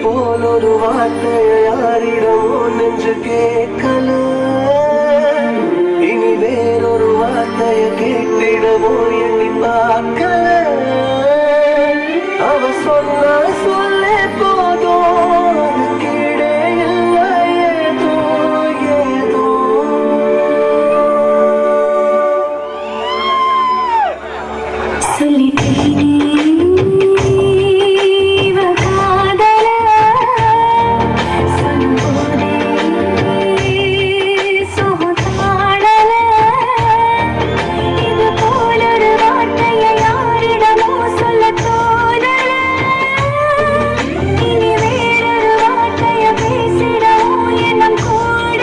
போல் ஒரு வார்த்தையை யாரிடமோ நெஞ்சு கேட்கல இனி வேறொரு வார்த்தையை கேட்டிடமோ எண்ணி பார்க்கல அவ சொன்ன சொல்லே போதும் அதுக்கிடே இல்லை ஏதோ ஏதோ சொல்லிட்டேனே இவ காதல சொல்லும்போதே சுகத்தாடல இது போலொரு வார்த்தையை யாரிடமோ சொல்லத் தோணல இனி வேறொரு வார்த்தையை பேசிடவோ எண்ணம் கூட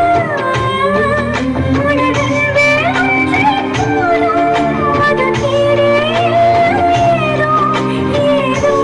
உனதன் வேலை போலும் அது தீரே ஏதோ ஏதோ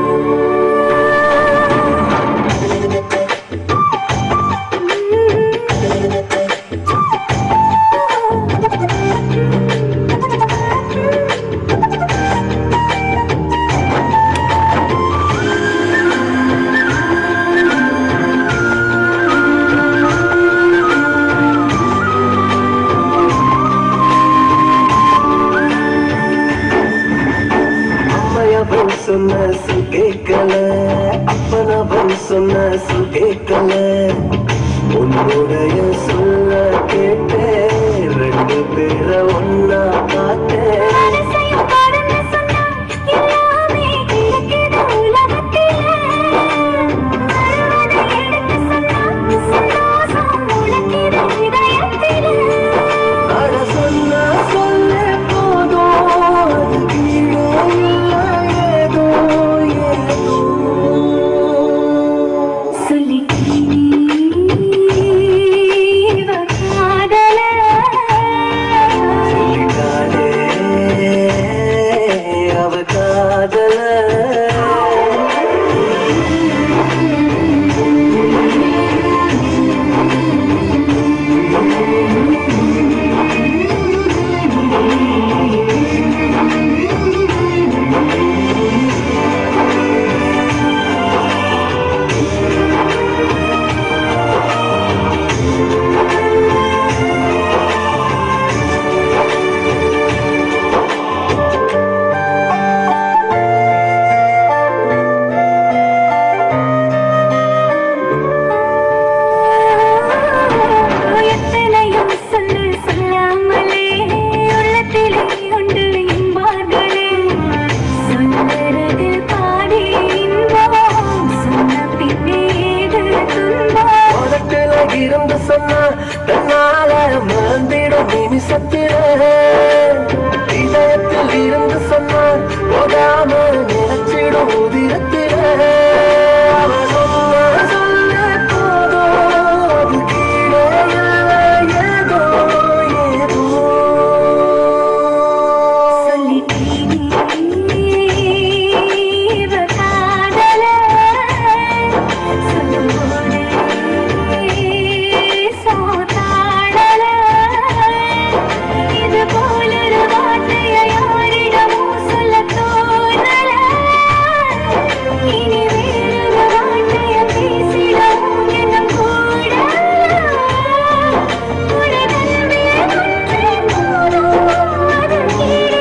அம்மையவன் சொன்ன சொல் கேட்கல அப்பனவன் சொன்ன சொல் கேட்கல உன்னுடைய சொல்ல கேட்டேன் ரெண்டு பேரை ஒன்னா பார்த்தேன் மனசையும் கடந்து சொன்னா எல்லாமே கிடைக்குது உலகத்திலே வருவதை எடுத்து சொன்னா சந்தோஷம் உனக்கிது இதயத்திலே அட சொன்ன சொல்லே போதும் அது கீழே இல்லை ஏதோ ஏதோ சொல்லிட்டேனே இவ காதல சொல்லிட்டாளே அவ காதல எத்தனையும் சொல்லு சொல்லாமலே உள்ளத்திலே உண்டு என்பார்களே சொல்லுறதில் பாதி இன்பம் சொன்ன பின்னே ஏது துன்பம் உனக்குல இருந்து சொன்னா தன்னால மறந்திடும் நிமிஷத்தில இதயத்தில் இருந்து சொன்னா போகாம நினைச்சிடும் உதிரத்தில அவ சொன்ன சொல்லே போதும் அது கீழே இல்லை ஏதோ ஏதோ சொல்லிட்டேனே இவ காதல சொல்லும்போதே சோதாடல இது போலொரு வார்த்தையை யாரிடமோ சொல்லத் தோணல இனி வேறொரு வார்த்தையை பேசிடவும் எண்ணம் கூட உனதன் வேறொன்றே போதும் அது கீழே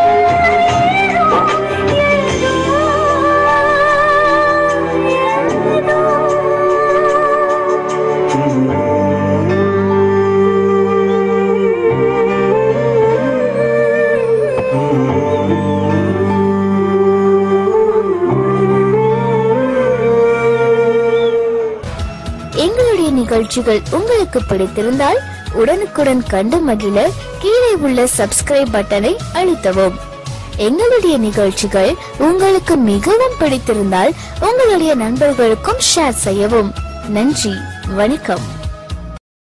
எங்களுடைய நிகழ்ச்சிகள் உங்களுக்கு பிடித்திருந்தால் உடனுக்குடன் கண்டு மகிழ கீழே உள்ள சப்ஸ்கிரைப் பட்டனை அழுத்தவும் எங்களுடைய நிகழ்ச்சிகள் உங்களுக்கு மிகவும் பிடித்திருந்தால் உங்களுடைய நண்பர்களுக்கும் ஷேர் செய்யவும் நன்றி வணக்கம்